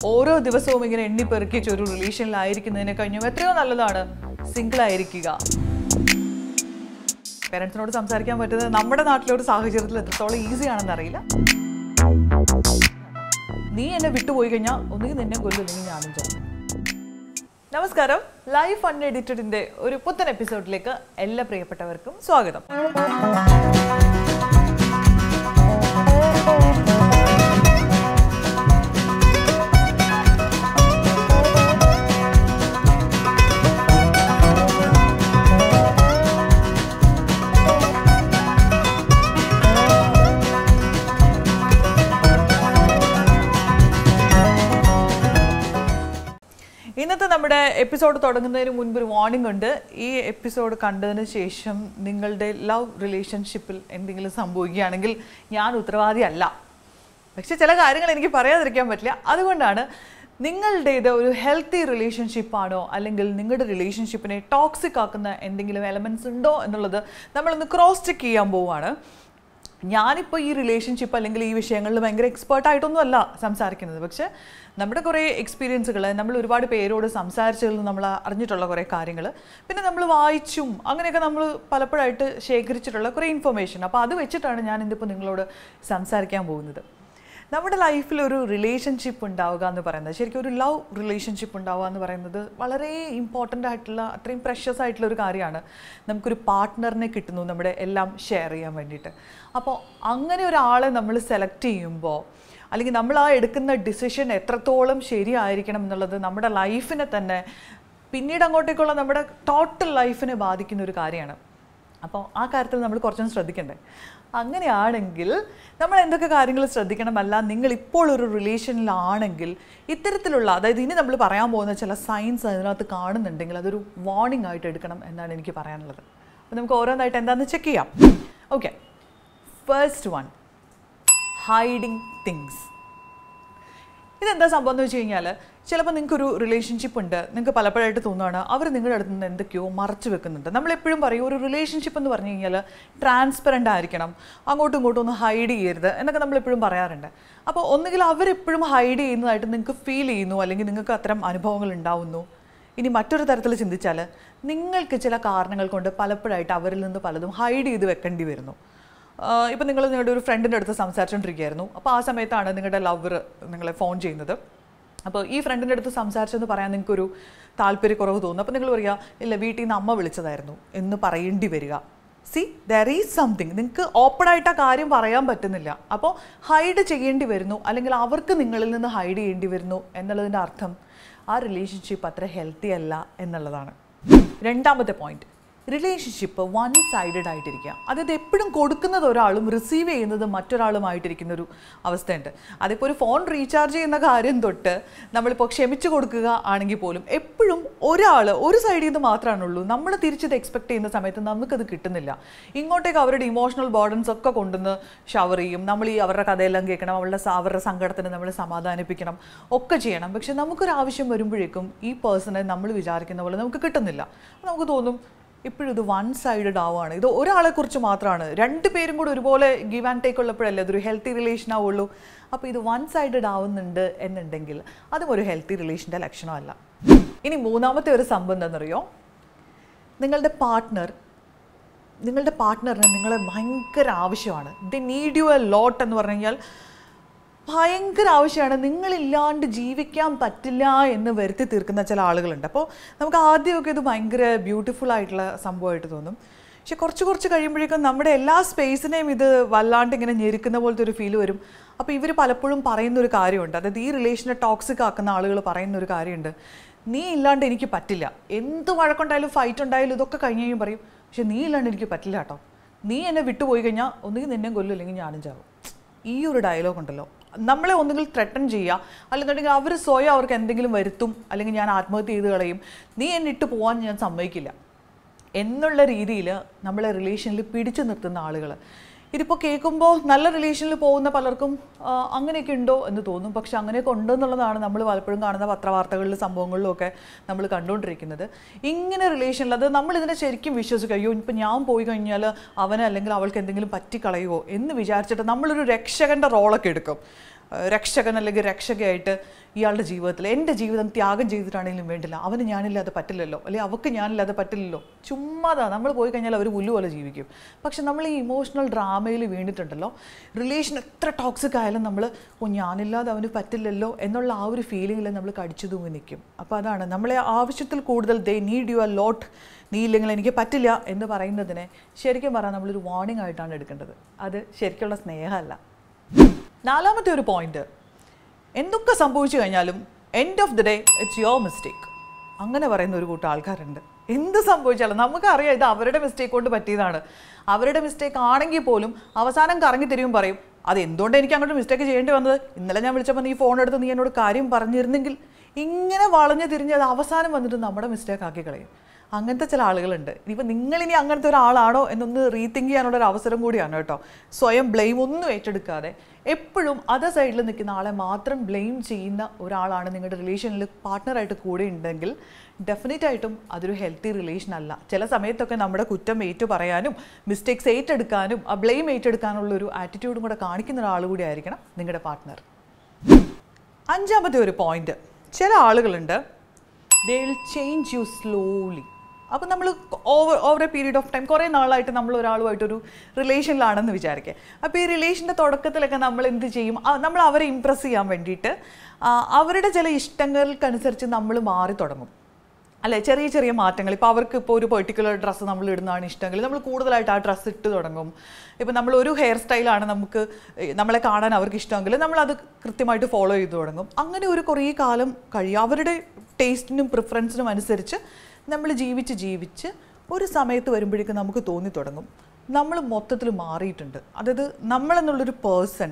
ഓരോ ദിവസവും ഇങ്ങനെ എണ്ണിപ്പെറുക്കിച്ച് ഒരു റിലേഷനിലായിരിക്കുന്നതിനെ കഴിഞ്ഞും എത്രയോ നല്ലതാണ് സിംഗിൾ ആയിരിക്കുക പേരൻസിനോട് സംസാരിക്കാൻ പറ്റുന്നത് നമ്മുടെ നാട്ടിലെ ഒരു സാഹചര്യത്തിൽ എത്രത്തോളം ഈസി ആണെന്ന് അറിയില്ല നീ എന്നെ വിട്ടുപോയി കഴിഞ്ഞാൽ ഒന്നുകിൽ നിന്നെ കൊല്ലും അല്ലെങ്കിൽ ഞാനും ചാവും നമസ്കാരം ലൈഫ് അൺഎഡിറ്റഡിന്റെ ഒരു പുത്തൻ എപ്പിസോഡിലേക്ക് എല്ലാ പ്രിയപ്പെട്ടവർക്കും സ്വാഗതം ഇന്നത്തെ നമ്മുടെ എപ്പിസോഡ് തുടങ്ങുന്നതിന് മുൻപ് ഒരു വാർണിംഗ് ഉണ്ട് ഈ എപ്പിസോഡ് കണ്ടതിന് ശേഷം നിങ്ങളുടെ ലവ് റിലേഷൻഷിപ്പിൽ എന്തെങ്കിലും സംഭവിക്കുകയാണെങ്കിൽ ഞാൻ ഉത്തരവാദിയല്ല പക്ഷെ ചില കാര്യങ്ങൾ എനിക്ക് പറയാതിരിക്കാൻ പറ്റില്ല അതുകൊണ്ടാണ് നിങ്ങളുടേത് ഒരു ഹെൽത്തി റിലേഷൻഷിപ്പ് ആണോ അല്ലെങ്കിൽ നിങ്ങളുടെ റിലേഷൻഷിപ്പിനെ ടോക്സിക് ആക്കുന്ന എന്തെങ്കിലും എലമെൻറ്റ്സ് ഉണ്ടോ എന്നുള്ളത് നമ്മളൊന്ന് ക്രോസ് ചെക്ക് ചെയ്യാൻ പോവുകയാണ് ഞാനിപ്പോൾ ഈ റിലേഷൻഷിപ്പ് അല്ലെങ്കിൽ ഈ വിഷയങ്ങളിൽ ഭയങ്കര എക്സ്പേർട്ട് ആയിട്ടൊന്നും അല്ല സംസാരിക്കുന്നത് പക്ഷേ നമ്മുടെ കുറേ എക്സ്പീരിയൻസുകൾ നമ്മൾ ഒരുപാട് പേരോട് സംസാരിച്ചതിൽ നിന്ന് നമ്മൾ അറിഞ്ഞിട്ടുള്ള കുറേ കാര്യങ്ങൾ പിന്നെ നമ്മൾ വായിച്ചും അങ്ങനെയൊക്കെ നമ്മൾ പലപ്പോഴായിട്ട് ശേഖരിച്ചിട്ടുള്ള കുറേ ഇൻഫർമേഷൻ അപ്പോൾ അത് വെച്ചിട്ടാണ് ഞാൻ ഇന്നിപ്പോൾ നിങ്ങളോട് സംസാരിക്കാൻ പോകുന്നത് നമ്മുടെ ലൈഫിൽ ഒരു റിലേഷൻഷിപ്പ് ഉണ്ടാവുക എന്ന് പറയുന്നത് ശരിക്കും ഒരു ലവ് റിലേഷൻഷിപ്പ് ഉണ്ടാവുക എന്ന് പറയുന്നത് വളരെ ഇമ്പോർട്ടൻ്റ് ആയിട്ടുള്ള അത്രയും പ്രഷ്യസ് ആയിട്ടുള്ള ഒരു കാര്യമാണ് നമുക്കൊരു പാർട്ട്ണറിനെ കിട്ടുന്നു നമ്മുടെ എല്ലാം ഷെയർ ചെയ്യാൻ വേണ്ടിയിട്ട് അപ്പോൾ അങ്ങനെ ഒരാളെ നമ്മൾ സെലക്ട് ചെയ്യുമ്പോൾ അല്ലെങ്കിൽ നമ്മൾ ആ എടുക്കുന്ന ഡിസിഷൻ എത്രത്തോളം ശരിയായിരിക്കണം എന്നുള്ളത് നമ്മുടെ ലൈഫിനെ തന്നെ പിന്നീട് അങ്ങോട്ടേക്കുള്ള നമ്മുടെ ടോട്ടൽ ലൈഫിനെ ബാധിക്കുന്ന ഒരു കാര്യമാണ് അപ്പോൾ ആ കാര്യത്തിൽ നമ്മൾ കുറച്ചൊന്ന് ശ്രദ്ധിക്കണ്ടേ അങ്ങനെയാണെങ്കിൽ നമ്മൾ എന്തൊക്കെ കാര്യങ്ങൾ ശ്രദ്ധിക്കണമല്ല നിങ്ങൾ ഇപ്പോൾ ഒരു റിലേഷനിലാണെങ്കിൽ ഇത്തരത്തിലുള്ള അതായത് ഇനി നമ്മൾ പറയാൻ പോകുന്ന ചില സൈൻസ് അതിനകത്ത് കാണുന്നുണ്ടെങ്കിൽ അതൊരു വാർണിംഗ് ആയിട്ട് എടുക്കണം എന്നാണ് എനിക്ക് പറയാനുള്ളത് അപ്പോൾ നമുക്ക് ഓരോന്നായിട്ട് എന്താണെന്ന് ചെക്ക് ചെയ്യാം okay first one hiding things ഇതെന്താ സംഭവം എന്ന് വെച്ച് കഴിഞ്ഞാൽ ചിലപ്പോൾ നിങ്ങൾക്കൊരു റിലേഷൻഷിപ്പ് ഉണ്ട് നിങ്ങൾക്ക് പലപ്പോഴായിട്ട് തോന്നുകയാണ് അവർ നിങ്ങളുടെ അടുത്ത് നിന്ന് എന്തൊക്കെയോ മറച്ചു വെക്കുന്നുണ്ട് നമ്മളെപ്പോഴും പറയും ഒരു റിലേഷൻഷിപ്പ് എന്ന് പറഞ്ഞു കഴിഞ്ഞാൽ ട്രാൻസ്പെറൻ്റ് ആയിരിക്കണം അങ്ങോട്ടും ഇങ്ങോട്ടും ഒന്നും ഹൈഡ് ചെയ്യരുത് എന്നൊക്കെ നമ്മൾ എപ്പോഴും പറയാറുണ്ട് അപ്പോൾ ഒന്നുകിൽ അവരെപ്പോഴും ഹൈഡ് ചെയ്യുന്നതായിട്ട് നിങ്ങൾക്ക് ഫീൽ ചെയ്യുന്നു അല്ലെങ്കിൽ നിങ്ങൾക്ക് അത്തരം അനുഭവങ്ങൾ ഉണ്ടാവുന്നു ഇനി മറ്റൊരു തരത്തിൽ ചിന്തിച്ചാൽ നിങ്ങൾക്ക് ചില കാരണങ്ങൾ കൊണ്ട് പലപ്പോഴായിട്ട് അവരിൽ നിന്ന് പലതും ഹൈഡ് ചെയ്ത് വെക്കേണ്ടി വരുന്നു ഇപ്പം നിങ്ങൾ നിങ്ങളുടെ ഒരു ഫ്രണ്ടിൻ്റെ അടുത്ത് സംസാരിച്ചുകൊണ്ടിരിക്കുകയായിരുന്നു അപ്പോൾ ആ സമയത്താണ് നിങ്ങളുടെ ലവർ നിങ്ങളെ ഫോൺ ചെയ്യുന്നത് അപ്പോൾ ഈ ഫ്രണ്ടിൻ്റെ അടുത്ത് സംസാരിച്ചെന്ന് പറയാൻ നിങ്ങൾക്കൊരു താല്പര്യക്കുറവ് തോന്നുന്നു അപ്പോൾ നിങ്ങൾ പറയുക ഇല്ല വീട്ടിൽ നിന്ന് അമ്മ വിളിച്ചതായിരുന്നു എന്ന് പറയേണ്ടി വരിക സി ദർ ഈസ് സംതിങ് നിങ്ങൾക്ക് ഓപ്പണായിട്ട് ആ കാര്യം പറയാൻ പറ്റുന്നില്ല അപ്പോൾ ഹൈഡ് ചെയ്യേണ്ടി വരുന്നു അല്ലെങ്കിൽ അവർക്ക് നിങ്ങളിൽ നിന്ന് ഹൈഡ് ചെയ്യേണ്ടി വരുന്നു എന്നുള്ളതിൻ്റെ അർത്ഥം ആ റിലേഷൻഷിപ്പ് അത്ര ഹെൽത്തി അല്ല എന്നുള്ളതാണ് രണ്ടാമത്തെ പോയിന്റ് റിലേഷൻഷിപ്പ് വൺ സൈഡഡ് ആയിട്ടിരിക്കുക അതായത് എപ്പോഴും കൊടുക്കുന്നത് ഒരാളും റിസീവ് ചെയ്യുന്നത് മറ്റൊരാളുമായിട്ടിരിക്കുന്ന ഒരു അവസ്ഥയുണ്ട് അതിപ്പോൾ ഒരു ഫോൺ റീചാർജ് ചെയ്യുന്ന കാര്യം തൊട്ട് നമ്മളിപ്പോൾ ക്ഷമിച്ചു കൊടുക്കുക ആണെങ്കിൽ പോലും എപ്പോഴും ഒരാൾ ഒരു സൈഡിൽ നിന്ന് മാത്രമാണുള്ളൂ നമ്മൾ തിരിച്ചത് എക്സ്പെക്ട് ചെയ്യുന്ന സമയത്ത് നമുക്കത് കിട്ടുന്നില്ല ഇങ്ങോട്ടേക്ക് അവരുടെ ഇമോഷണൽ ബോർഡൻസ് ഒക്കെ കൊണ്ടുവന്ന് ഷവർ ചെയ്യും നമ്മൾ ഈ അവരുടെ കഥയെല്ലാം കേൾക്കണം അവരുടെ സ- അവരുടെ സങ്കടത്തിന് നമ്മൾ സമാധാനിപ്പിക്കണം ഒക്കെ ചെയ്യണം പക്ഷെ നമുക്കൊരു ആവശ്യം വരുമ്പോഴേക്കും ഈ പേഴ്സണെ നമ്മൾ വിചാരിക്കുന്ന പോലെ നമുക്ക് കിട്ടുന്നില്ല അപ്പോൾ നമുക്ക് തോന്നും ഇപ്പോഴും ഇത് വൺ സൈഡഡ് ആവുകയാണ് ഇത് ഒരാളെ കുറിച്ച് മാത്രമാണ് രണ്ട് പേരും കൂടെ ഒരുപോലെ ഗീവ് ആൻഡ് ടേക്ക് ഉള്ളപ്പോഴല്ലേ അതൊരു ഹെൽത്തി റിലേഷൻ ആവുള്ളൂ അപ്പോൾ ഇത് വൺ സൈഡഡ് ആവുന്നുണ്ട് എന്നുണ്ടെങ്കിൽ അതും ഒരു ഹെൽത്തി റിലേഷൻ്റെ ലക്ഷണമല്ല ഇനി മൂന്നാമത്തെ ഒരു സംഭവം എന്താണെന്നറിയോ നിങ്ങളുടെ പാർട്ട്ണർ നിങ്ങളുടെ പാർട്ട്ണറിന് നിങ്ങളെ ഭയങ്കര ആവശ്യമാണ് the need you a lot എന്ന് പറഞ്ഞു കഴിഞ്ഞാൽ ഭയങ്കര ആവശ്യമാണ് നിങ്ങളില്ലാണ്ട് ജീവിക്കാൻ പറ്റില്ല എന്ന് വരുത്തി തീർക്കുന്ന ചില ആളുകളുണ്ട് അപ്പോൾ നമുക്ക് ആദ്യമൊക്കെ ഇത് ഭയങ്കര ബ്യൂട്ടിഫുൾ ആയിട്ടുള്ള സംഭവമായിട്ട് തോന്നും പക്ഷെ കുറച്ച് കുറച്ച് കഴിയുമ്പോഴേക്കും നമ്മുടെ എല്ലാ സ്പേസിനെയും ഇത് വല്ലാണ്ട് ഇങ്ങനെ ഞെരുക്കുന്ന പോലത്തെ ഒരു ഫീൽ വരും അപ്പോൾ ഇവർ പലപ്പോഴും പറയുന്ന ഒരു കാര്യമുണ്ട് അതായത് ഈ റിലേഷനെ ടോക്സിക് ആക്കുന്ന ആളുകൾ പറയുന്ന ഒരു കാര്യമുണ്ട് നീ ഇല്ലാണ്ട് എനിക്ക് പറ്റില്ല എന്ത് വഴക്കുണ്ടായാലും ഫൈറ്റ് ഉണ്ടായാലും ഇതൊക്കെ കഴിഞ്ഞ് കഴിയും പറയും പക്ഷെ നീ ഇല്ലാണ്ട് എനിക്ക് പറ്റില്ല കേട്ടോ നീ എന്നെ വിട്ടുപോയി കഴിഞ്ഞാൽ ഒന്നുകിൽ നിന്നെ കൊല്ലും അല്ലെങ്കിൽ ഞാനും ചാവും ഈ ഒരു ഡയലോഗ് ഉണ്ടല്ലോ നമ്മളെ ഒന്നുകിൽ ത്രെട്ടൺ ചെയ്യുക അല്ലെന്നുണ്ടെങ്കിൽ അവർ സ്വയം അവർക്ക് എന്തെങ്കിലും വരുത്തും അല്ലെങ്കിൽ ഞാൻ ആത്മഹത്യ ചെയ്ത് കളയും നീ എന്നെ ഇട്ട് പോകാൻ ഞാൻ സമ്മതിക്കില്ല എന്നുള്ള രീതിയിൽ നമ്മളെ റിലേഷനിൽ പിടിച്ചു നിർത്തുന്ന ആളുകൾ ഇതിപ്പോൾ കേൾക്കുമ്പോൾ നല്ല റിലേഷനിൽ പോകുന്ന പലർക്കും ആ, അങ്ങനെയൊക്കെ ഉണ്ടോ എന്ന് തോന്നും പക്ഷെ അങ്ങനെയൊക്കെ ഉണ്ടെന്നുള്ളതാണ് നമ്മൾ പലപ്പോഴും കാണുന്ന പത്രവാർത്തകളിലും സംഭവങ്ങളിലും ഒക്കെ നമ്മൾ കണ്ടുകൊണ്ടിരിക്കുന്നത് ഇങ്ങനെ റിലേഷനിൽ അത് നമ്മൾ ഇതിനെ ശരിക്കും വിശ്വസിക്കുക അയ്യോ ഇപ്പം ഞാൻ പോയി കഴിഞ്ഞാൽ അവന് അല്ലെങ്കിൽ അവൾക്ക് എന്തെങ്കിലും പറ്റിക്കളയുമോ എന്ന് വിചാരിച്ചിട്ട് നമ്മളൊരു രക്ഷകൻ്റെ റോളൊക്കെ എടുക്കും ആ, രക്ഷകൻ അല്ലെങ്കിൽ രക്ഷകയായിട്ട് ഇയാളുടെ ജീവിതത്തിൽ എൻ്റെ ജീവിതം ത്യാഗം ചെയ്തിട്ടാണെങ്കിലും വേണ്ടില്ല അവന് ഞാനില്ലാതെ പറ്റില്ലല്ലോ അല്ലെങ്കിൽ അവൾക്ക് ഞാനില്ലാതെ പറ്റില്ലല്ലോ ചുമ്മാതാ നമ്മൾ പോയി കഴിഞ്ഞാൽ അവർ പുല്ല് പോലെ ജീവിക്കും പക്ഷെ നമ്മൾ ഈ ഇമോഷണൽ ഡ്രാമയിൽ വീണിട്ടുണ്ടല്ലോ റിലേഷൻ എത്ര ടോക്സിക് ആയാലും നമ്മൾ ഓ ഞാനില്ലാതെ അവന് പറ്റില്ലല്ലോ എന്നുള്ള ആ ഒരു ഫീലിങ്ങിൽ നമ്മൾ കടിച്ചു തൂങ്ങി നിൽക്കും അപ്പോൾ അതാണ് നമ്മളെ ആവശ്യത്തിൽ കൂടുതൽ ദേ നീഡ് യു അ ലോട്ട് നീ ഇല്ലെങ്കിൽ എനിക്ക് പറ്റില്ല എന്ന് പറയുന്നതിനെ ശരിക്കും പറഞ്ഞാൽ നമ്മളൊരു വാർണിംഗ് ആയിട്ടാണ് എടുക്കേണ്ടത് അത് ശരിക്കുള്ള സ്നേഹമല്ല നാലാമത്തെ ഒരു പോയിന്റ് എന്തൊക്കെ സംഭവിച്ചു കഴിഞ്ഞാലും end of the day it's your mistake അങ്ങനെ പറയുന്ന ഒരു കൂട്ടം ആൾക്കാരുണ്ട് എന്ത് സംഭവിച്ചാലും നമുക്കറിയാം ഇത് അവരുടെ മിസ്റ്റേക്ക് കൊണ്ട് പറ്റിയതാണ് അവരുടെ മിസ്റ്റേക്ക് ആണെങ്കിൽ പോലും അവസാനം കറങ്ങി തിരിയും പറയും അത് എന്തുകൊണ്ട് എനിക്ക് അങ്ങോട്ട് മിസ്റ്റേക്ക് ചെയ്യേണ്ടി വന്നത് ഇന്നലെ ഞാൻ വിളിച്ചപ്പോൾ നീ ഫോൺ എടുത്ത് നീ എന്നോട് കാര്യം പറഞ്ഞിരുന്നെങ്കിൽ ഇങ്ങനെ വളഞ്ഞു തിരിഞ്ഞ് അത് അവസാനം വന്നിട്ട് നമ്മുടെ മിസ്റ്റേക്ക് ആക്കി കളയും അങ്ങനത്തെ ചില ആളുകളുണ്ട് ഇനിയിപ്പോൾ നിങ്ങളിനി അങ്ങനത്തെ ഒരാളാണോ എന്നൊന്ന് റീതിങ്ക് ചെയ്യാനുള്ള ഒരു അവസരം കൂടിയാണ് കേട്ടോ സ്വയം ബ്ലെയിം ഒന്നും ഏറ്റെടുക്കാതെ എപ്പോഴും അതർ സൈഡിൽ നിൽക്കുന്ന ആളെ മാത്രം ബ്ലെയിം ചെയ്യുന്ന ഒരാളാണ് നിങ്ങളുടെ റിലേഷനിൽ പാർട്ട്ണറായിട്ട് കൂടെ ഉണ്ടെങ്കിൽ ഡെഫിനറ്റ് ആയിട്ടും അതൊരു ഹെൽത്തി റിലേഷൻ അല്ല ചില സമയത്തൊക്കെ നമ്മുടെ കുറ്റം ഏറ്റു പറയാനും മിസ്റ്റേക്സ് ഏറ്റെടുക്കാനും ആ ബ്ലെയിം ഏറ്റെടുക്കാനുള്ള ഒരു ആറ്റിറ്റ്യൂഡും കൂടെ കാണിക്കുന്ന ഒരാൾ കൂടി ആയിരിക്കണം നിങ്ങളുടെ പാർട്ട്ണർ അഞ്ചാമത്തെ ഒരു പോയിന്റ് ചില ആളുകളുണ്ട് they will change you slowly അപ്പം നമ്മൾ over over a period of time കുറേ നാളായിട്ട് നമ്മൾ ഒരാളുമായിട്ടൊരു റിലേഷനിലാണെന്ന് വിചാരിക്കുക അപ്പോൾ ഈ റിലേഷൻ്റെ തുടക്കത്തിലൊക്കെ നമ്മൾ എന്ത് ചെയ്യും ആ, നമ്മൾ അവരെ ഇമ്പ്രസ് ചെയ്യാൻ വേണ്ടിയിട്ട് ആ, അവരുടെ ചില ഇഷ്ടങ്ങൾക്കനുസരിച്ച് നമ്മൾ മാറി തുടങ്ങും അല്ലെ ചെറിയ ചെറിയ മാറ്റങ്ങൾ ഇപ്പോൾ അവർക്ക് ഇപ്പോൾ ഒരു പെർട്ടിക്കുലർ ഡ്രസ്സ് നമ്മൾ ഇടുന്നതാണ് ഇഷ്ടമെങ്കിൽ നമ്മൾ കൂടുതലായിട്ട് ആ ഡ്രസ്സ് ഇട്ട് തുടങ്ങും ഇപ്പോൾ നമ്മൾ ഒരു ഹെയർ സ്റ്റൈലാണ് നമുക്ക് ഏ, നമ്മളെ കാണാൻ അവർക്ക് ഇഷ്ടമെങ്കിൽ നമ്മൾ അത് കൃത്യമായിട്ട് ഫോളോ ചെയ്ത് തുടങ്ങും അങ്ങനെ ഒരു കുറേ കാലം കഴിയും അവരുടെ ടേസ്റ്റിനും പ്രിഫറൻസിനും അനുസരിച്ച് നമ്മൾ ജീവിച്ച് ജീവിച്ച് ഒരു സമയത്ത് വരുമ്പോഴേക്കും നമുക്ക് തോന്നി തുടങ്ങും നമ്മൾ മൊത്തത്തിൽ മാറിയിട്ടുണ്ട് അതായത് നമ്മളെന്നുള്ളൊരു പേഴ്സൺ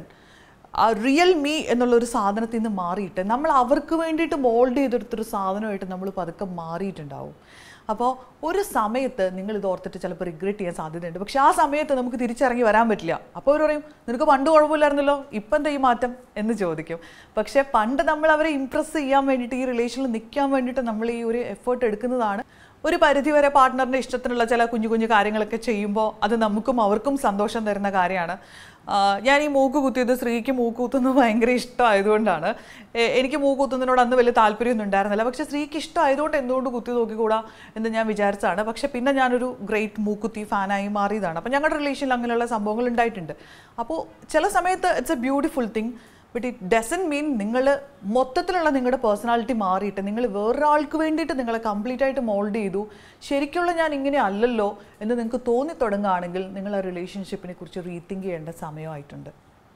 ആ റിയൽ മീ എന്നുള്ളൊരു സാധനത്തിൽ നിന്ന് മാറിയിട്ട് നമ്മൾ അവർക്ക് വേണ്ടിയിട്ട് മോൾഡ് ചെയ്തെടുത്തൊരു സാധനമായിട്ട് നമ്മൾ പതുക്കെ മാറിയിട്ടുണ്ടാവും അപ്പോൾ ഒരു സമയത്ത് നിങ്ങൾ ഇത് ഓർത്തിട്ട് ചിലപ്പോൾ റിഗ്രറ്റ് ചെയ്യാൻ സാധ്യതയുണ്ട് പക്ഷെ ആ സമയത്ത് നമുക്ക് തിരിച്ചിറങ്ങി വരാൻ പറ്റില്ല അപ്പോൾ അവർ പറയും നിനക്ക് പണ്ട് കുഴപ്പമില്ലായിരുന്നല്ലോ ഇപ്പം എന്താ ഈ മാറ്റം എന്ന് ചോദിക്കും പക്ഷേ പണ്ട് നമ്മൾ അവരെ ഇമ്പ്രസ് ചെയ്യാൻ വേണ്ടിയിട്ട് ഈ റിലേഷനിൽ നിൽക്കാൻ വേണ്ടിയിട്ട് നമ്മൾ ഈ ഒരു എഫേർട്ട് എടുക്കുന്നതാണ് ഒരു പരിധിവരെ പാർട്ട്ണറിൻ്റെ ഇഷ്ടത്തിനുള്ള ചില കുഞ്ഞു കുഞ്ഞു കാര്യങ്ങളൊക്കെ ചെയ്യുമ്പോൾ അത് നമുക്കും അവർക്കും സന്തോഷം തരുന്ന കാര്യമാണ് ആ, ഞാൻ ഈ മൂക്ക് കുത്തിയത് സ്ത്രീക്ക് മൂക്ക് കുത്തുന്നത് ഭയങ്കര ഇഷ്ടമായതുകൊണ്ടാണ് എ- എനിക്ക് മൂക്ക് കുത്തുന്നതിനോട് അന്ന് വലിയ താല്പര്യമൊന്നും ഉണ്ടായിരുന്നില്ല പക്ഷേ സ്ത്രീക്ക് ഇഷ്ടമായതുകൊണ്ട് എന്തുകൊണ്ട് കുത്തി നോക്കിക്കൂടാ എന്ന് ഞാൻ വിചാരിച്ചതാണ് പക്ഷേ പിന്നെ ഞാനൊരു ഗ്രേറ്റ് മൂക്കുത്തി ഫാനായി മാറിയതാണ് അപ്പോൾ ഞങ്ങളുടെ റിലേഷനിൽ അങ്ങനെയുള്ള സംഭവങ്ങൾ ഉണ്ടായിട്ടുണ്ട് അപ്പോൾ ചില സമയത്ത് it's a beautiful thing but it doesn't mean നിങ്ങൾ മൊത്തത്തിലുള്ള നിങ്ങളുടെ പേഴ്സണാലിറ്റി മാറിയിട്ട് നിങ്ങൾ വേറൊരാൾക്ക് വേണ്ടിയിട്ട് നിങ്ങളെ കംപ്ലീറ്റ് ആയിട്ട് മോൾഡ് ചെയ്തു ശരിക്കുള്ള ഞാൻ ഇങ്ങനെ അല്ലല്ലോ എന്ന് നിങ്ങൾക്ക് തോന്നി തുടങ്ങുകയാണെങ്കിൽ നിങ്ങൾ ആ റിലേഷൻഷിപ്പിനെ കുറിച്ച് റീതിങ്ക് ചെയ്യേണ്ട സമയമായിട്ടുണ്ട്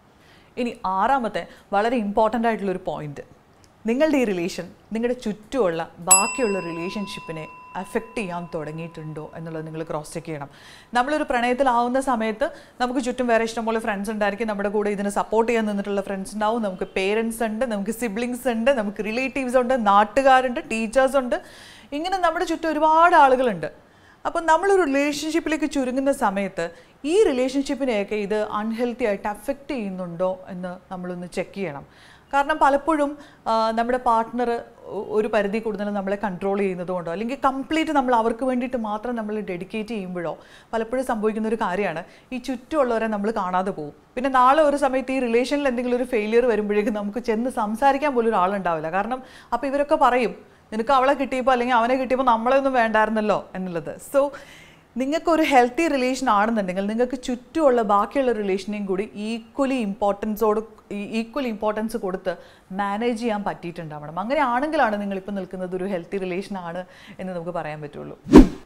ഇനി ആറാമത്തെ വളരെ ഇമ്പോർട്ടൻ്റ് ആയിട്ടുള്ളൊരു പോയിന്റ് നിങ്ങളുടെ ഈ റിലേഷൻ നിങ്ങളുടെ ചുറ്റുമുള്ള ബാക്കിയുള്ള റിലേഷൻഷിപ്പിനെ അഫക്റ്റ് ചെയ്യാൻ തുടങ്ങിയിട്ടുണ്ടോ എന്നുള്ളത് നിങ്ങൾ ക്രോസ് ചെക്ക് ചെയ്യണം നമ്മളൊരു പ്രണയത്തിലാവുന്ന സമയത്ത് നമുക്ക് ചുറ്റും വേറെ ഇഷ്ടംപോലെ ഫ്രണ്ട്സ് ഉണ്ടായിരിക്കും നമ്മുടെ കൂടെ ഇതിനെ സപ്പോർട്ട് ചെയ്യാൻ നിന്നിട്ടുള്ള ഫ്രണ്ട്സ് ഉണ്ടാവും നമുക്ക് പേരൻസ് ഉണ്ട് നമുക്ക് സിബ്ലിങ്സ് ഉണ്ട് നമുക്ക് റിലേറ്റീവ്സ് ഉണ്ട് നാട്ടുകാരുണ്ട് ടീച്ചേഴ്സ് ഉണ്ട് ഇങ്ങനെ നമ്മുടെ ചുറ്റും ഒരുപാട് ആളുകളുണ്ട് അപ്പം നമ്മളൊരു റിലേഷൻഷിപ്പിലേക്ക് ചുരുങ്ങുന്ന സമയത്ത് ഈ റിലേഷൻഷിപ്പിനെയൊക്കെ ഇത് അൺഹെൽത്തി ആയിട്ട് അഫക്റ്റ് ചെയ്യുന്നുണ്ടോ എന്ന് നമ്മളൊന്ന് ചെക്ക് ചെയ്യണം കാരണം പലപ്പോഴും ആ, നമ്മുടെ പാർട്ട്ണർ ഒരു പരിധി കൂടുതൽ നമ്മളെ കൺട്രോൾ ചെയ്യുന്നതുകൊണ്ടോ അല്ലെങ്കിൽ കംപ്ലീറ്റ് നമ്മൾ അവർക്ക് വേണ്ടിയിട്ട് മാത്രം നമ്മൾ ഡെഡിക്കേറ്റ് ചെയ്യുമ്പോഴോ പലപ്പോഴും സംഭവിക്കുന്ന ഒരു കാര്യമാണ് ഈ ചുറ്റുമുള്ളവരെ നമ്മൾ കാണാതെ പോകും പിന്നെ നാളെ ഒരു സമയത്ത് ഈ റിലേഷനിൽ എന്തെങ്കിലും ഒരു ഫെയിലിയർ വരുമ്പോഴേക്കും നമുക്ക് ചെന്ന് സംസാരിക്കാൻ പോലും ഒരാളുണ്ടാവില്ല കാരണം അപ്പോൾ ഇവരൊക്കെ പറയും നിനക്ക് അവളെ കിട്ടിയപ്പോൾ അല്ലെങ്കിൽ അവനെ കിട്ടിയപ്പോൾ നമ്മളെ ഒന്നും വേണ്ടായിരുന്നല്ലോ എന്നുള്ളത് സോ നിങ്ങൾക്കൊരു ഹെൽത്തി റിലേഷൻ ആണെന്നുണ്ടെങ്കിൽ നിങ്ങൾക്ക് ചുറ്റുമുള്ള ബാക്കിയുള്ള റിലേഷനെയും കൂടി ഈക്വലി ഇമ്പോർട്ടൻസോട് ഈക്വൽ ഇമ്പോർട്ടൻസ് കൊടുത്ത് മാനേജ് ചെയ്യാൻ പറ്റിയിട്ടുണ്ടാവണം അങ്ങനെ ആണെങ്കിലാണ് നിങ്ങളിപ്പോൾ നിൽക്കുന്നത് ഒരു ഹെൽത്തി റിലേഷൻ ആണ് എന്ന് നമുക്ക് പറയാൻ പറ്റുള്ളൂ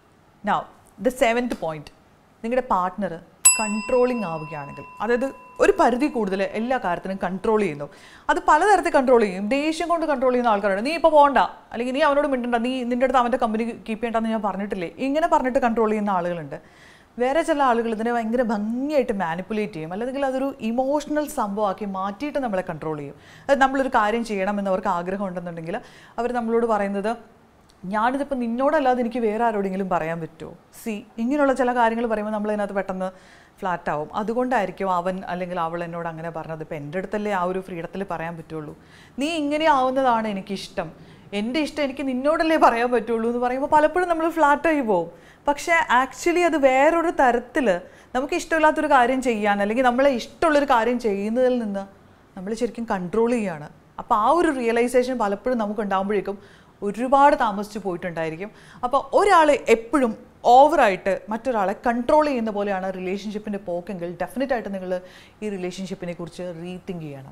നൗ ദ സെവൻത്ത് പോയിന്റ് നിങ്ങളുടെ പാർട്ട്ണർ കൺട്രോളിങ് ആവുകയാണെങ്കിൽ അതായത് ഒരു പരിധി കൂടുതൽ എല്ലാ കാര്യത്തിനും കൺട്രോൾ ചെയ്യുന്നു അത് പലതരത്തിൽ കൺട്രോൾ ചെയ്യും ദേഷ്യം കൊണ്ട് കൺട്രോൾ ചെയ്യുന്ന ആൾക്കാരുണ്ട് നീ ഇപ്പോൾ പോകണ്ട അല്ലെങ്കിൽ നീ അവനോട് മിണ്ടണ്ട നീ നിൻ്റെ അടുത്ത് അവൻ്റെ കമ്പനി കീപ്പ് ചെയ്യണ്ടെന്ന് ഞാൻ പറഞ്ഞിട്ടില്ലേ ഇങ്ങനെ പറഞ്ഞിട്ട് കൺട്രോൾ ചെയ്യുന്ന ആളുകളുണ്ട് വേറെ ചില ആളുകൾ ഇതിനെ ഭയങ്കര ഭംഗിയായിട്ട് മാനിപ്പുലേറ്റ് ചെയ്യും അല്ലെങ്കിൽ അതൊരു ഇമോഷണൽ സംഭവമാക്കി മാറ്റിയിട്ട് നമ്മളെ കൺട്രോൾ ചെയ്യും അത് നമ്മളൊരു കാര്യം ചെയ്യണമെന്ന് അവർക്ക് ആഗ്രഹം ഉണ്ടെന്നുണ്ടെങ്കിൽ അവർ നമ്മളോട് പറയുന്നത് ഞാനിതിപ്പോൾ നിന്നോടല്ലാതെ എനിക്ക് വേറെ ആരോടെങ്കിലും പറയാൻ പറ്റുമോ സി ഇങ്ങനെയുള്ള ചില കാര്യങ്ങൾ പറയുമ്പോൾ നമ്മൾ അതിനകത്ത് പെട്ടെന്ന് ഫ്ലാറ്റ് ആവും അതുകൊണ്ടായിരിക്കും അവൻ അല്ലെങ്കിൽ അവൾ എന്നോട് അങ്ങനെ പറഞ്ഞത് ഇപ്പം എൻ്റെ അടുത്തല്ലേ ആ ഒരു ഫ്രീഡത്തിൽ പറയാൻ പറ്റുള്ളൂ നീ ഇങ്ങനെ ആവുന്നതാണ് എനിക്കിഷ്ടം എൻ്റെ ഇഷ്ടം എനിക്ക് നിന്നോടല്ലേ പറയാൻ പറ്റുള്ളൂ എന്ന് പറയുമ്പോൾ പലപ്പോഴും നമ്മൾ ഫ്ലാറ്റായി പോകും പക്ഷേ ആക്ച്വലി അത് വേറൊരു തരത്തിൽ നമുക്ക് ഇഷ്ടമില്ലാത്തൊരു കാര്യം ചെയ്യാൻ അല്ലെങ്കിൽ നമ്മളെ ഇഷ്ടമുള്ളൊരു കാര്യം ചെയ്യുന്നതിൽ നിന്ന് നമ്മൾ ശരിക്കും കൺട്രോൾ ചെയ്യാണ് അപ്പോൾ ആ ഒരു റിയലൈസേഷൻ പലപ്പോഴും നമുക്ക് ഉണ്ടാകുമ്പോഴേക്കും ഒരുപാട് താമസിച്ച് പോയിട്ടുണ്ടായിരിക്കും അപ്പോൾ ഒരാൾ എപ്പോഴും ഓവറായിട്ട് മറ്റൊരാളെ കൺട്രോൾ ചെയ്യുന്ന പോലെയാണ് റിലേഷൻഷിപ്പിൻ്റെ പോക്കെങ്കിൽ ഡെഫിനറ്റ് ആയിട്ട് നിങ്ങൾ ഈ റിലേഷൻഷിപ്പിനെ കുറിച്ച് റീതിങ്ക് ചെയ്യണം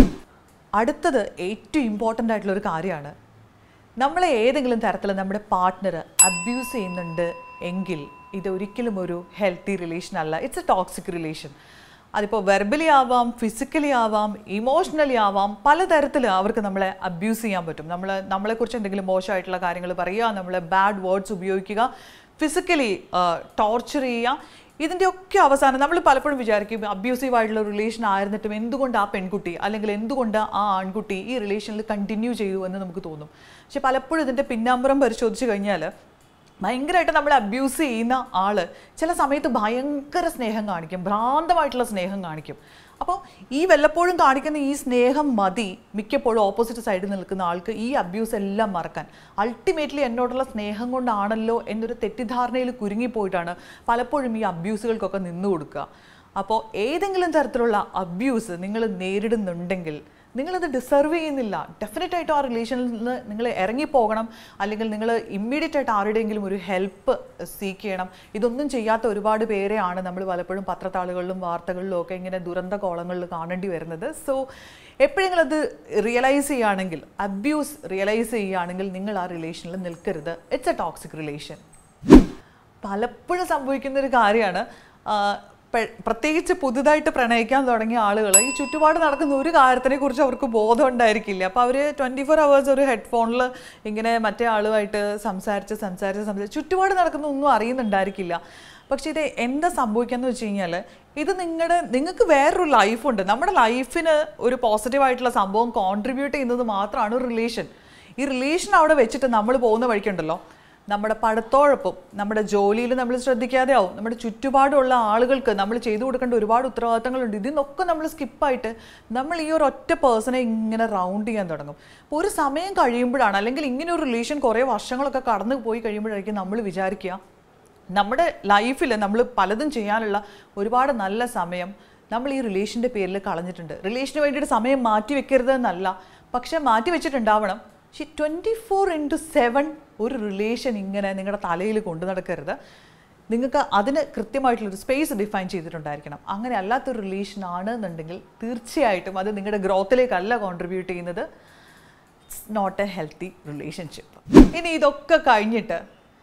അടുത്തത് ഏറ്റവും ഇമ്പോർട്ടൻ്റ് ആയിട്ടുള്ള ഒരു കാര്യമാണ് നമ്മളെ ഏതെങ്കിലും തരത്തിൽ നമ്മുടെ പാർട്ട്ണർ അബ്യൂസ് ചെയ്യുന്നുണ്ട് എങ്കിൽ ഇത് ഒരിക്കലും ഒരു ഹെൽത്തി റിലേഷൻ അല്ല ഇറ്റ്സ് എ ടോക്സിക് റിലേഷൻ അതിപ്പോൾ വെർബലി ആവാം ഫിസിക്കലി ആവാം ഇമോഷണലി ആവാം പലതരത്തിൽ അവർക്ക് നമ്മളെ അബ്യൂസ് ചെയ്യാൻ പറ്റും നമ്മൾ നമ്മളെക്കുറിച്ച് എന്തെങ്കിലും മോശമായിട്ടുള്ള കാര്യങ്ങൾ പറയുക നമ്മളെ ബാഡ് വേർഡ്സ് ഉപയോഗിക്കുക ഫിസിക്കലി ടോർച്ചർ ചെയ്യുക ഇതിൻ്റെ ഒക്കെ അവസാനം നമ്മൾ പലപ്പോഴും വിചാരിക്കും അബ്യൂസീവ് ആയിട്ടുള്ള റിലേഷൻ ആയിരുന്നിട്ടും എന്തുകൊണ്ട് ആ പെൺകുട്ടി അല്ലെങ്കിൽ എന്തുകൊണ്ട് ആ ആൺകുട്ടി ഈ റിലേഷനിൽ കണ്ടിന്യൂ ചെയ്തു എന്ന് നമുക്ക് തോന്നും പക്ഷെ പലപ്പോഴും ഇതിൻ്റെ പിന്നാമ്പുറം പരിശോധിച്ച് കഴിഞ്ഞാൽ ഭയങ്കരമായിട്ട് നമ്മളെ അബ്യൂസ് ചെയ്യുന്ന ആള് ചില സമയത്ത് ഭയങ്കര സ്നേഹം കാണിക്കും ഭ്രാന്തമായിട്ടുള്ള സ്നേഹം കാണിക്കും അപ്പോൾ ഈ വല്ലപ്പോഴും കാണിക്കുന്ന ഈ സ്നേഹം മതി മിക്കപ്പോഴും ഓപ്പോസിറ്റ് സൈഡിൽ നിൽക്കുന്ന ആൾക്ക് ഈ അബ്യൂസ് എല്ലാം മറക്കാൻ അൾട്ടിമേറ്റ്ലി എന്നോടുള്ള സ്നേഹം കൊണ്ടാണല്ലോ എന്നൊരു തെറ്റിദ്ധാരണയിൽ കുരുങ്ങിപ്പോയിട്ടാണ് പലപ്പോഴും ഈ അബ്യൂസുകൾക്കൊക്കെ നിന്നു കൊടുക്കുക അപ്പോൾ ഏതെങ്കിലും തരത്തിലുള്ള അബ്യൂസ് നിങ്ങൾ നേരിടുന്നുണ്ടെങ്കിൽ നിങ്ങളത് ഡിസർവ് ചെയ്യുന്നില്ല ഡെഫിനറ്റ് ആയിട്ട് ആ റിലേഷനിൽ നിന്ന് നിങ്ങൾ ഇറങ്ങിപ്പോകണം അല്ലെങ്കിൽ നിങ്ങൾ ഇമ്മീഡിയറ്റ് ആയിട്ട് ആരുടെയെങ്കിലും ഒരു ഹെൽപ്പ് സീക്ക് ചെയ്യണം ഇതൊന്നും ചെയ്യാത്ത ഒരുപാട് പേരെയാണ് നമ്മൾ പലപ്പോഴും പത്രത്താളുകളിലും വാർത്തകളിലും ഒക്കെ ഇങ്ങനെ ദുരന്ത കോളങ്ങളിൽ കാണേണ്ടി വരുന്നത് സോ എപ്പോഴെങ്കിലും അത് റിയലൈസ് ചെയ്യുകയാണെങ്കിൽ അബ്യൂസ് റിയലൈസ് ചെയ്യുകയാണെങ്കിൽ നിങ്ങൾ ആ റിലേഷനിൽ നിൽക്കരുത് ഇറ്റ്സ് എ ടോക്സിക് റിലേഷൻ പലപ്പോഴും സംഭവിക്കുന്ന ഒരു കാര്യമാണ് പ്രത്യേകിച്ച് പുതുതായിട്ട് പ്രണയിക്കാൻ തുടങ്ങിയ ആളുകൾ ഈ ചുറ്റുപാട് നടക്കുന്ന ഒരു കാര്യത്തിനെ കുറിച്ച് അവർക്ക് ബോധം ഉണ്ടായിരിക്കില്ല അപ്പോൾ അവർ ട്വൻറ്റി ഫോർ അവേഴ്സ് ഒരു ഹെഡ്ഫോണിൽ ഇങ്ങനെ മറ്റേ ആളുമായിട്ട് സംസാരിച്ച് സംസാരിച്ച് സംസാരിച്ച് ചുറ്റുപാട് നടക്കുന്ന ഒന്നും അറിയുന്നുണ്ടായിരിക്കില്ല പക്ഷേ ഇത് എന്താ സംഭവിക്കാന്ന് വെച്ച് കഴിഞ്ഞാൽ ഇത് നിങ്ങളുടെ നിങ്ങൾക്ക് വേറൊരു ലൈഫുണ്ട് നമ്മുടെ ലൈഫിന് ഒരു പോസിറ്റീവായിട്ടുള്ള സംഭവം കോൺട്രിബ്യൂട്ട് ചെയ്യുന്നത് മാത്രമാണ് ഒരു റിലേഷൻ ഈ റിലേഷൻ അവിടെ വെച്ചിട്ട് നമ്മൾ പോകുന്ന വഴിക്കുണ്ടല്ലോ നമ്മുടെ പഠിത്തോടൊപ്പം നമ്മുടെ ജോലിയിൽ നമ്മൾ ശ്രദ്ധിക്കാതെ ആവും നമ്മുടെ ചുറ്റുപാടുള്ള ആളുകൾക്ക് നമ്മൾ ചെയ്തു കൊടുക്കേണ്ട ഒരുപാട് ഉത്തരവാദിത്തങ്ങളുണ്ട് ഇതിന്നൊക്കെ നമ്മൾ സ്കിപ്പായിട്ട് നമ്മൾ ഈ ഒരു ഒറ്റ പേഴ്സണെ ഇങ്ങനെ റൗണ്ട് ചെയ്യാൻ തുടങ്ങും അപ്പോൾ ഒരു സമയം കഴിയുമ്പോഴാണ് അല്ലെങ്കിൽ ഇങ്ങനെ ഒരു റിലേഷൻ കുറേ വർഷങ്ങളൊക്കെ കടന്നു പോയി കഴിയുമ്പോഴായിരിക്കും നമ്മൾ വിചാരിക്കുക നമ്മുടെ ലൈഫിൽ നമ്മൾ പലതും ചെയ്യാനുള്ള ഒരുപാട് നല്ല സമയം നമ്മൾ ഈ റിലേഷൻ്റെ പേരിൽ കളഞ്ഞിട്ടുണ്ട് റിലേഷന് വേണ്ടിയിട്ട് സമയം മാറ്റി വെക്കരുത് എന്നല്ല പക്ഷെ മാറ്റി വെച്ചിട്ടുണ്ടാവണം പക്ഷെ ട്വൻറ്റി ഫോർ ഇൻറ്റു സെവൻ ഒരു റിലേഷൻ ഇങ്ങനെ നിങ്ങളുടെ തലയിൽ കൊണ്ടു നടക്കരുത് നിങ്ങൾക്ക് അതിന് കൃത്യമായിട്ടുള്ളൊരു സ്പേസ് ഡിഫൈൻ ചെയ്തിട്ടുണ്ടായിരിക്കണം അങ്ങനെ അല്ലാത്തൊരു റിലേഷൻ ആണ് എന്നുണ്ടെങ്കിൽ തീർച്ചയായിട്ടും അത് നിങ്ങളുടെ ഗ്രോത്തിലേക്കല്ല കോൺട്രിബ്യൂട്ട് ചെയ്യുന്നത് it's not a healthy relationship ഇനി ഇതൊക്കെ കഴിഞ്ഞിട്ട്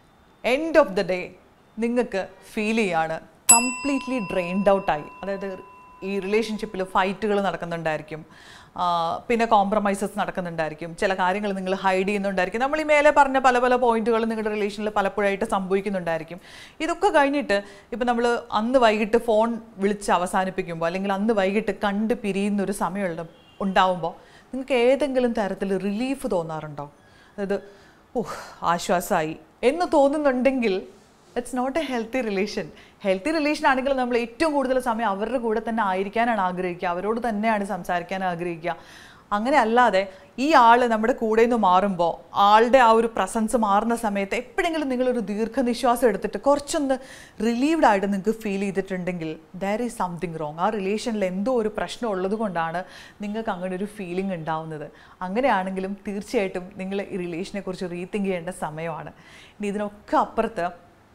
എൻഡ് ഓഫ് ദ ഡേ നിങ്ങൾക്ക് ഫീൽ ചെയ്യാണ് കംപ്ലീറ്റ്ലി ഡ്രെയിൻഡ് ഔട്ടായി അതായത് ഈ റിലേഷൻഷിപ്പിൽ ഫൈറ്റുകൾ നടക്കുന്നുണ്ടായിരിക്കും ആ, പിന്നെ കോംപ്രമൈസസ് നടക്കുന്നുണ്ടായിരിക്കും ചില കാര്യങ്ങൾ നിങ്ങൾ ഹൈഡ് ചെയ്യുന്നുണ്ടായിരിക്കും നമ്മൾ ഈ മേലെ പറഞ്ഞ പല പല പോയിന്റുകൾ നിങ്ങളുടെ റിലേഷനിൽ പലപ്പോഴായിട്ട് സംഭവിക്കുന്നുണ്ടായിരിക്കും ഇതൊക്കെ കഴിഞ്ഞിട്ട് ഇപ്പം നമ്മൾ അന്ന് വൈകിട്ട് ഫോൺ വിളിച്ച് അവസാനിപ്പിക്കുമ്പോൾ അല്ലെങ്കിൽ അന്ന് വൈകിട്ട് കണ്ട് പിരിയുന്ന ഒരു സമയമുള്ള ഉണ്ടാവുമ്പോൾ നിങ്ങൾക്ക് ഏതെങ്കിലും തരത്തിൽ റിലീഫ് തോന്നാറുണ്ടോ അതായത് ഓഹ് ആശ്വാസമായി എന്ന് തോന്നുന്നുണ്ടെങ്കിൽ it's not a healthy relation healthy relation ആണെങ്കിൽ നമ്മൾ ഏറ്റവും കൂടുതൽ സമയം അവരുടെ കൂടെ തന്നെ ആയിരിക്കാനാണ് ആഗ്രഹിക്കുക അവരോട് തന്നെയാണ് സംസാരിക്കാൻ ആഗ്രഹിക്കുക അങ്ങനെ അല്ലാതെ ഈ ആൾ നമ്മുടെ കൂടെ നിന്ന് മാറുമ്പോൾ ആളുടെ ആ ഒരു പ്രസൻസ് മാറുന്ന സമയത്ത് എപ്പോഴെങ്കിലും നിങ്ങളൊരു ദീർഘനിശ്വാസം എടുത്തിട്ട് കുറച്ചൊന്ന് റിലീവ്ഡ് ആയിട്ട് നിങ്ങൾക്ക് ഫീൽ ചെയ്തിട്ടുണ്ടെങ്കിൽ ദർ ഈസ് സംതിങ് റോങ് ആ റിലേഷനിൽ എന്തോ ഒരു പ്രശ്നം ഉള്ളത് കൊണ്ടാണ് നിങ്ങൾക്ക് അങ്ങനെ ഒരു ഫീലിംഗ് ഉണ്ടാവുന്നത് അങ്ങനെയാണെങ്കിലും തീർച്ചയായിട്ടും നിങ്ങൾ ഈ റിലേഷനെ കുറിച്ച് റീതിങ്ക് ചെയ്യേണ്ട സമയമാണ് ഇനി ഇതിനൊക്കെ അപ്പുറത്ത്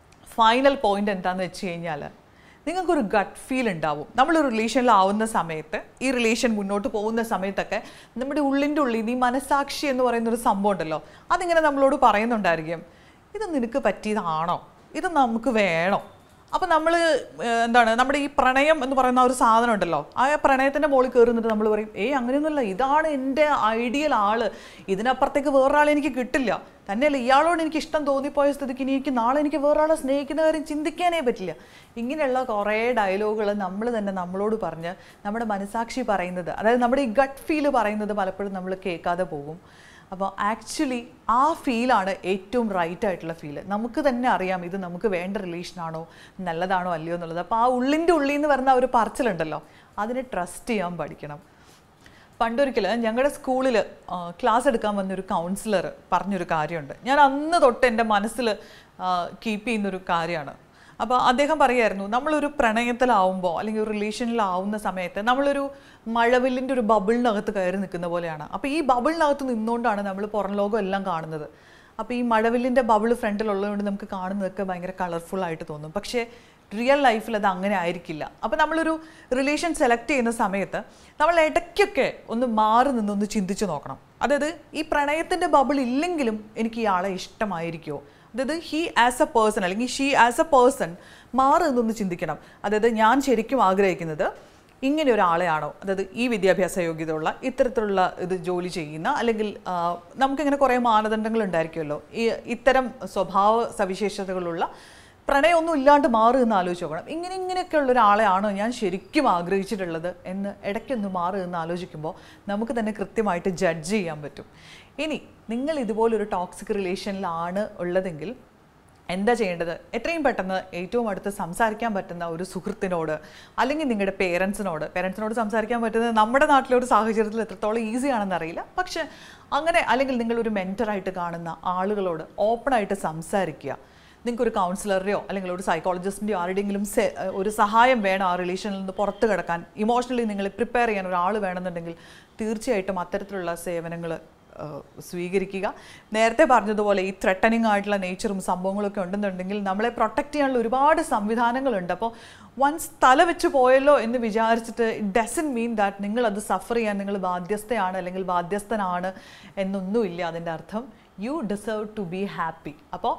ഫൈനൽ പോയിന്റ് എന്താണെന്ന് വെച്ച് കഴിഞ്ഞാൽ നിങ്ങൾക്കൊരു ഗട്ട് ഫീൽ ഉണ്ടാവും നമ്മളൊരു റിലേഷനിലാവുന്ന സമയത്ത് ഈ റിലേഷൻ മുന്നോട്ട് പോകുന്ന സമയത്തൊക്കെ നമ്മുടെ ഉള്ളിൻ്റെ ഉള്ളിൽ നിന്ന് ഈ മനസാക്ഷി എന്ന് പറയുന്ന ഒരു സംഭവം ഉണ്ടല്ലോ അതിങ്ങനെ നമ്മളോട് പറയുന്നുണ്ടായിരിക്കും ഇത് നിനക്ക് പറ്റിയതാണോ ഇത് നമുക്ക് വേണോ അപ്പം നമ്മൾ എന്താണ് നമ്മുടെ ഈ പ്രണയം എന്ന് പറയുന്ന ആ ഒരു സാധനം ഉണ്ടല്ലോ ആ പ്രണയത്തിൻ്റെ മുകളിൽ കയറി നിന്നിട്ട് നമ്മൾ പറയും ഏയ് അങ്ങനെയൊന്നുമല്ല ഇതാണ് എൻ്റെ ഐഡിയൽ ആള് ഇതിനപ്പുറത്തേക്ക് വേറൊരാളെ എനിക്ക് കിട്ടില്ല തന്നെയല്ല ഇയാളോട് എനിക്ക് ഇഷ്ടം തോന്നിപ്പോയ സ്ഥിതിക്ക് ഇനി എനിക്ക് നാളെ എനിക്ക് വേറൊരാളെ സ്നേഹിക്കുന്ന കാര്യം ചിന്തിക്കാനേ പറ്റില്ല ഇങ്ങനെയുള്ള കുറേ ഡയലോഗുകൾ നമ്മൾ തന്നെ നമ്മളോട് പറഞ്ഞ് നമ്മുടെ മനസാക്ഷി പറയുന്നത് അതായത് നമ്മുടെ ഈ ഗട്ട് ഫീല് പറയുന്നത് പലപ്പോഴും നമ്മൾ കേൾക്കാതെ പോകും അപ്പോൾ ആക്ച്വലി ആ ഫീലാണ് ഏറ്റവും റൈറ്റ് ആയിട്ടുള്ള ഫീല് നമുക്ക് തന്നെ അറിയാം ഇത് നമുക്ക് വേണ്ട റിലേഷനാണോ നല്ലതാണോ അല്ലയോ എന്നുള്ളത് അപ്പോൾ ആ ഉള്ളിൻ്റെ ഉള്ളിൽ നിന്ന് വരുന്ന ആ ഒരു പറച്ചിലുണ്ടല്ലോ അതിനെ ട്രസ്റ്റ് ചെയ്യാൻ പഠിക്കണം പണ്ടൊരിക്കൽ ഞങ്ങളുടെ സ്കൂളിൽ ക്ലാസ് എടുക്കാൻ വന്നൊരു കൗൺസിലർ പറഞ്ഞൊരു കാര്യമുണ്ട് ഞാൻ അന്ന് തൊട്ട് എൻ്റെ മനസ്സിൽ കീപ്പ് ചെയ്യുന്നൊരു കാര്യമാണ് അപ്പോൾ അദ്ദേഹം പറയായിരുന്നു നമ്മളൊരു പ്രണയത്തിലാവുമ്പോൾ അല്ലെങ്കിൽ ഒരു റിലേഷനിലാവുന്ന സമയത്ത് നമ്മളൊരു മഴവില്ലിൻ്റെ ഒരു ബബിളിനകത്ത് കയറി നിൽക്കുന്ന പോലെയാണ് അപ്പോൾ ഈ ബബിളിനകത്ത് നിന്നുകൊണ്ടാണ് നമ്മൾ പുറം ലോകം എല്ലാം കാണുന്നത് അപ്പോൾ ഈ മഴവില്ലിൻ്റെ ബബിൾ ഫ്രണ്ടിലുള്ളതുകൊണ്ട് നമുക്ക് കാണുന്നതൊക്കെ ഭയങ്കര കളർഫുൾ ആയിട്ട് തോന്നും പക്ഷേ റിയൽ ലൈഫിൽ അത് അങ്ങനെ ആയിരിക്കില്ല അപ്പോൾ നമ്മളൊരു റിലേഷൻ സെലക്ട് ചെയ്യുന്ന സമയത്ത് നമ്മൾ ഇടയ്ക്കൊക്കെ ഒന്ന് മാറി നിന്നൊന്ന് ചിന്തിച്ച് നോക്കണം അതായത് ഈ പ്രണയത്തിൻ്റെ ബബിൾ ഇല്ലെങ്കിലും എനിക്ക് ഇയാളെ ഇഷ്ടമായിരിക്കുമോ അതായത് ഹി ആസ് എ പേഴ്സൺ അല്ലെങ്കിൽ ഷീ ആസ് എ പേഴ്സൺ മാറി നിന്നൊന്ന് ചിന്തിക്കണം അതായത് ഞാൻ ശരിക്കും ആഗ്രഹിക്കുന്നത് ഇങ്ങനെ ഒരാളെയാണോ അതായത് ഈ വിദ്യാഭ്യാസ യോഗ്യതയുള്ള ഇത്തരത്തിലുള്ള ഇത് ജോലി ചെയ്യുന്ന അല്ലെങ്കിൽ ആ, നമുക്കിങ്ങനെ കുറേ മാനദണ്ഡങ്ങൾ ഉണ്ടായിരിക്കുമല്ലോ ഈ ഇത്തരം സ്വഭാവ സവിശേഷതകളുള്ള പ്രണയമൊന്നും ഇല്ലാണ്ട് മാറി എന്ന് ആലോചിച്ച് നോക്കണം ഇങ്ങനെ ഇങ്ങനെയൊക്കെയുള്ള ഒരാളെയാണോ ഞാൻ ശരിക്കും ആഗ്രഹിച്ചിട്ടുള്ളത് എന്ന് ഇടയ്ക്കൊന്ന് മാറി എന്ന് ആലോചിക്കുമ്പോൾ നമുക്ക് തന്നെ കൃത്യമായിട്ട് ജഡ്ജ് ചെയ്യാൻ പറ്റും ഇനി നിങ്ങൾ ഇതുപോലൊരു ടോക്സിക് റിലേഷനിലാണ് ഉള്ളതെങ്കിൽ എന്താ ചെയ്യേണ്ടത് എത്രയും പെട്ടെന്ന് ഏറ്റവും അടുത്ത് സംസാരിക്കാൻ പറ്റുന്ന ഒരു സുഹൃത്തിനോട് അല്ലെങ്കിൽ നിങ്ങളുടെ പേരൻസിനോട് പേരൻസിനോട് സംസാരിക്കാൻ പറ്റുന്നത് നമ്മുടെ നാട്ടിലെ ഒരു സാഹചര്യത്തിൽ എത്രത്തോളം ഈസി ആണെന്ന് അറിയില്ല പക്ഷെ അങ്ങനെ അല്ലെങ്കിൽ നിങ്ങളൊരു മെൻറ്ററായിട്ട് കാണുന്ന ആളുകളോട് ഓപ്പണായിട്ട് സംസാരിക്കുക നിങ്ങൾക്കൊരു കൗൺസിലറെയോ അല്ലെങ്കിൽ ഒരു സൈക്കോളജിസ്റ്റിൻ്റെയോ ആരുടെയെങ്കിലും സെ- ഒരു സഹായം വേണം ആ റിലേഷനിൽ നിന്ന് പുറത്ത് കിടക്കാൻ ഇമോഷണലി നിങ്ങളെ പ്രിപ്പയർ ചെയ്യാൻ ഒരാൾ വേണമെന്നുണ്ടെങ്കിൽ തീർച്ചയായിട്ടും അത്തരത്തിലുള്ള സേവനങ്ങൾ സ്വീകരിക്കുക നേരത്തെ പറഞ്ഞതുപോലെ ഈ ത്രെട്ടനിങ് ആയിട്ടുള്ള നേച്ചറും സംഭവങ്ങളൊക്കെ ഉണ്ടെന്നുണ്ടെങ്കിൽ നമ്മളെ പ്രൊട്ടക്റ്റ് ചെയ്യാനുള്ള ഒരുപാട് സംവിധാനങ്ങളുണ്ട് അപ്പോൾ വൺസ് തല വെച്ച് പോയല്ലോ എന്ന് വിചാരിച്ചിട്ട് ഇറ്റ് ഡസൻ മീൻ ദാറ്റ് നിങ്ങൾ അത് സഫർ ചെയ്യാൻ നിങ്ങൾ ബാധ്യസ്ഥയാണ് അല്ലെങ്കിൽ ബാധ്യസ്ഥനാണ് എന്നൊന്നുമില്ല അതിൻ്റെ അർത്ഥം you deserve to be happy അപ്പോൾ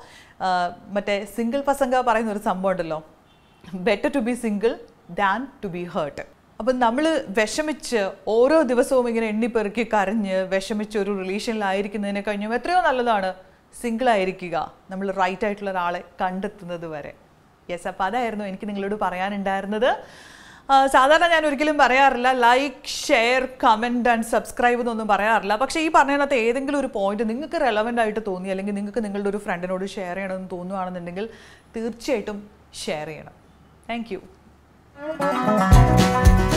മറ്റേ സിംഗിൾ പസംഗ പറയുന്ന ഒരു സംഭവം ഉണ്ടല്ലോ better to be single than to be hurt അപ്പം നമ്മൾ വിഷമിച്ച് ഓരോ ദിവസവും ഇങ്ങനെ എണ്ണിപ്പെറുക്കി കരഞ്ഞ് വിഷമിച്ച് ഒരു റിലേഷനിലായിരിക്കുന്നതിനെ കഴിഞ്ഞും എത്രയോ നല്ലതാണ് സിംഗിൾ ആയിരിക്കുക നമ്മൾ റൈറ്റ് ആയിട്ടുള്ള ഒരാളെ കണ്ടെത്തുന്നത് വരെ യെസ് അപ്പോൾ അതായിരുന്നു എനിക്ക് നിങ്ങളോട് പറയാനുണ്ടായിരുന്നത് ആ, സാധാരണ ഞാൻ ഒരിക്കലും പറയാറില്ല like share comment and subscribe എന്നൊന്നും പറയാറില്ല പക്ഷേ ഈ പറഞ്ഞതിനകത്ത് ഏതെങ്കിലും ഒരു പോയിന്റ് നിങ്ങൾക്ക് റെലവൻ്റ് ആയിട്ട് തോന്നി അല്ലെങ്കിൽ നിങ്ങൾക്ക് നിങ്ങളുടെ ഒരു ഫ്രണ്ടിനോട് ഷെയർ ചെയ്യണമെന്ന് തോന്നുകയാണെന്നുണ്ടെങ്കിൽ തീർച്ചയായിട്ടും ഷെയർ ചെയ്യണം താങ്ക് യു